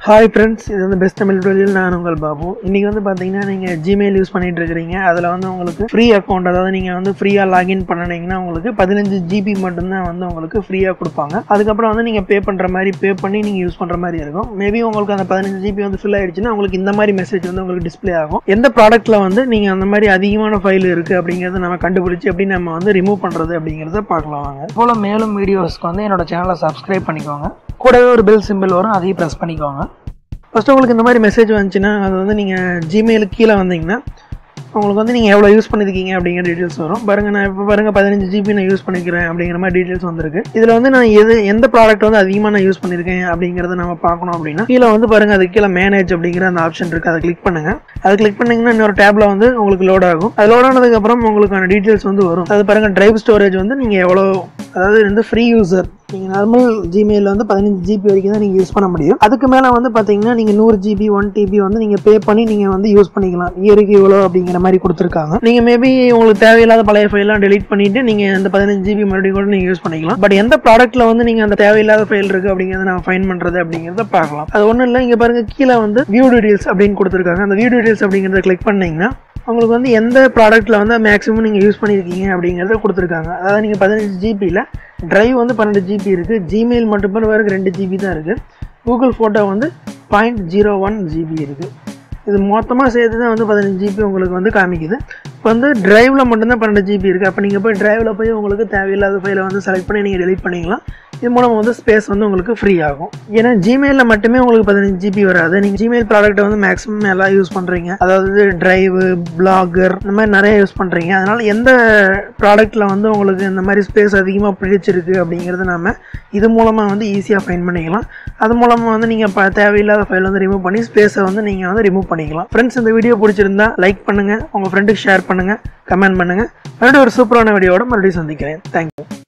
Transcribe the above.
hi friends இது வந்து best Tamil தொழில் நான் உங்கள் பாபு இன்றைக்கி வந்து பார்த்தீங்கன்னா நீங்கள் ஜிமெயில் யூஸ் பண்ணிட்டு இருக்கிறீங்க அதில் வந்து உங்களுக்கு ஃப்ரீ அக்கௌண்ட் அதாவது நீங்கள் வந்து ஃப்ரீயாக லாகின் பண்ணினீங்கன்னா உங்களுக்கு பதினஞ்சு ஜிபி மட்டும்தான் வந்து உங்களுக்கு ஃப்ரீயாக கொடுப்பாங்க அதுக்கப்புறம் வந்து நீங்கள் பே பண்ணுற மாதிரி பே பண்ணி நீங்கள் யூஸ் பண்ணுற மாதிரி இருக்கும் மேபி உங்களுக்கு அந்த பதினஞ்சு ஜிபி வந்து ஃபில் ஆயிடுச்சுன்னா உங்களுக்கு இந்த மாதிரி மெசேஜ் வந்து உங்களுக்கு டிஸ்ப்ளே ஆகும் எந்த ப்ராடக்ட்டில் வந்து நீங்கள் அந்த மாதிரி அதிகமான ஃபைல் இருக்குது அப்படிங்கிறத நம்ம கண்டுபிடிச்சி எப்படி நம்ம வந்து ரிமூவ் பண்ணுறது அப்படிங்கிறத பார்க்கலாம் வாங்க போல் மேலும் வீடியோஸ்க்கு வந்து என்னோட சேனலை சப்ஸ்கிரைப் பண்ணிக்கோங்க கூடவே ஒரு பெல் சிம்பிள் வரும் அதையும் ப்ரெஸ் பண்ணிக்கோங்க ஃபஸ்ட்டு உங்களுக்கு இந்த மாதிரி மெசேஜ் வந்துச்சுன்னா அது வந்து நீங்கள் ஜிமெயிலுக்கு கீழே வந்தீங்கன்னா உங்களுக்கு வந்து நீங்கள் எவ்வளோ யூஸ் பண்ணியிருக்கீங்க அப்படிங்கிற டீட்டெயில்ஸ் வரும் பாருங்கள் நான் இப்போ பாருங்கள் பதினஞ்சு ஜிபி நான் யூஸ் பண்ணிக்கிறேன் அப்படிங்கிற மாதிரி டீட்டெயில்ஸ் வந்திருக்கு இதில் வந்து நான் எது எந்த ப்ராடக்ட் வந்து அதிகமாக நான் யூஸ் பண்ணியிருக்கேன் அப்படிங்கிறத நம்ம பார்க்கணும் அப்படின்னா கீழே வந்து பாருங்கள் அது கீழே மேனேஜ் அப்படிங்கிற அந்த ஆப்ஷன் இருக்குது அதை கிளிக் பண்ணுங்கள் அதை கிளிக் பண்ணிங்கன்னா இன்னொரு டேப்பில் வந்து உங்களுக்கு லோட் ஆகும் அது லோட் ஆனதுக்கப்புறம் உங்களுக்கான டீட்டெயில்ஸ் வந்து வரும் அது பாருங்கள் டிரைவ் ஸ்டோரேஜ் வந்து நீங்கள் எவ்வளோ அதாவது வந்து ஃப்ரீ யூசர் நீங்கள் நார்மல் ஜிமெயில் வந்து பதினஞ்சு ஜிபி வரைக்கும் தான் நீங்கள் யூஸ் பண்ண முடியும் அதுக்கு மேலே வந்து பார்த்தீங்கன்னா நீங்கள் நூறு ஜிபி ஒன் டிபி வந்து நீங்கள் பே பண்ணி நீங்கள் வந்து யூஸ் பண்ணிக்கலாம் இயருக்கு இவ்வளோ அப்படிங்கிற மாதிரி கொடுத்துருக்காங்க நீங்கள் மேபி உங்களுக்கு தேவையில்லாத பழைய ஃபைல்லாம் டெலீட் பண்ணிட்டு நீங்கள் அந்த பதினஞ்சு ஜிபி மறுபடியும் கூட நீங்கள் யூஸ் பண்ணிக்கலாம் பட் எந்த ப்ராடக்ட்டில் வந்து நீங்கள் அந்த தேவையில்லாத ஃபைல் இருக்குது அப்படிங்கிறத நான் ஃபைன் பண்ணுறது அப்படிங்கிறத பார்க்கலாம் அது ஒன்றும் இல்லை இங்கே பாருங்கள் கீழே வந்து வியூ டீடைல்ஸ் அப்படின்னு கொடுத்துருக்காங்க அந்த வியூ டீடைல்ஸ் அப்படிங்கிறத கிளிக் பண்ணீங்கன்னா உங்களுக்கு வந்து எந்த ப்ராடக்ட்டில் வந்து மேக்ஸிமம் நீங்கள் யூஸ் பண்ணியிருக்கீங்க அப்படிங்கிறத கொடுத்துருக்காங்க அதாவது நீங்கள் பதினஞ்சு ஜிபியில் ட்ரைவ் வந்து பன்னெண்டு ஜிபி இருக்குது ஜிமெயில் மட்டும் வேறு ரெண்டு ஜிபி தான் இருக்குது கூகுள் ஃபோட்டோ வந்து பாயிண்ட் ஜீரோ ஒன் ஜிபி இருக்குது இது மொத்தமாக சேர்த்து தான் வந்து பதினஞ்சு ஜிபி உங்களுக்கு வந்து காமிக்குது இப்போ வந்து டிரைவில் மட்டும்தான் பன்னெண்டு ஜிபி இருக்குது அப்போ நீங்கள் போய் டிரைவில் போய் உங்களுக்கு தேவையில்லாத ஃபைலை வந்து செலக்ட் பண்ணி நீங்கள் டெலிட் பண்ணிக்கலாம் இது மூலம் வந்து ஸ்பேஸ் வந்து உங்களுக்கு ஃப்ரீ ஆகும் ஏன்னா ஜிமெயிலில் மட்டுமே உங்களுக்கு பதினஞ்சு ஜிபி வராது நீங்கள் ஜிமெயில் ப்ராடக்ட்டை வந்து மேக்ஸிமம் எல்லாம் யூஸ் பண்ணுறீங்க அதாவது டிரைவு பிளாகர் இந்த மாதிரி நிறைய யூஸ் பண்ணுறீங்க அதனால் எந்த ப்ராடக்ட்டில் வந்து உங்களுக்கு இந்த மாதிரி ஸ்பேஸ் அதிகமாக பிடிச்சிருக்கு அப்படிங்கிறத நாம இது மூலமாக வந்து ஈஸியாக ஃபைன் பண்ணிக்கலாம் அது மூலமாக வந்து நீங்கள் ப தேவையில்லாத ஃபைல் வந்து ரிமூவ் பண்ணி ஸ்பேஸை வந்து நீங்கள் வந்து ரிமூவ் பண்ணிக்கலாம் ஃப்ரெண்ட்ஸ் இந்த வீடியோ பிடிச்சிருந்தா லைக் பண்ணுங்கள் உங்கள் ஃப்ரெண்டுக்கு ஷேர் பண்ணுங்கள் கமெண்ட் பண்ணுங்கள் மறுபடியும் ஒரு சூப்பரான வீடியோவோட மறுபடியும் சந்திக்கிறேன் தேங்க்யூ